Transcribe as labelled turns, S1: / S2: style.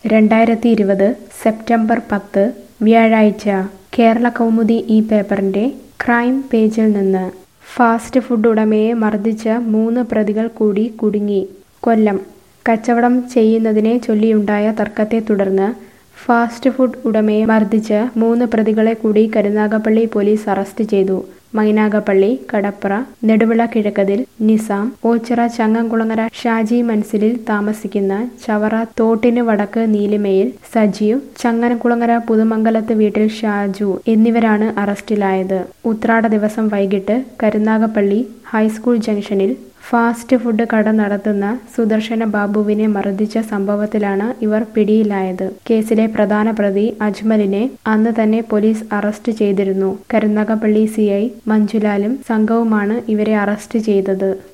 S1: രണ്ടായിരത്തി ഇരുപത് സെപ്റ്റംബർ പത്ത് വ്യാഴാഴ്ച കേരള കൗമുദി ഈ പേപ്പറിന്റെ ക്രൈം പേജിൽ നിന്ന് ഫാസ്റ്റ് ഫുഡ് ഉടമയെ മർദ്ദിച്ച മൂന്ന് പ്രതികൾ കൂടി കുടുങ്ങി കൊല്ലം കച്ചവടം ചെയ്യുന്നതിനെ ചൊല്ലിയുണ്ടായ തർക്കത്തെ തുടർന്ന് ഫാസ്റ്റ് ഫുഡ് ഉടമയെ മർദ്ദിച്ച് മൂന്ന് പ്രതികളെ കൂടി കരുനാഗപ്പള്ളി പോലീസ് അറസ്റ്റ് ചെയ്തു മൈനാഗപ്പള്ളി കടപ്ര നെടുവിള കിഴക്കതിൽ നിസാം ഓച്ചിറ ചങ്ങംകുളങ്ങര ഷാജി മൻസിലിൽ താമസിക്കുന്ന ചവറ തോട്ടിന് വടക്ക് നീലിമയിൽ സജീവ് ചങ്ങനകുളങ്ങര പുതുമംഗലത്ത് വീട്ടിൽ ഷാജു എന്നിവരാണ് അറസ്റ്റിലായത് ഉത്രാട ദിവസം വൈകിട്ട് കരുനാഗപ്പള്ളി ഹൈസ്കൂൾ ജംഗ്ഷനിൽ ഫാസ്റ്റ് ഫുഡ് കട നടത്തുന്ന സുദർശന ബാബുവിനെ മർദ്ദിച്ച സംഭവത്തിലാണ് ഇവർ പിടിയിലായത് കേസിലെ പ്രധാന പ്രതി അജ്മലിനെ അന്ന് തന്നെ പോലീസ് അറസ്റ്റ് ചെയ്തിരുന്നു കരുനാഗപ്പള്ളി സി ഐ മഞ്ജുലാലും സംഘവുമാണ് ഇവരെ അറസ്റ്റ് ചെയ്തത്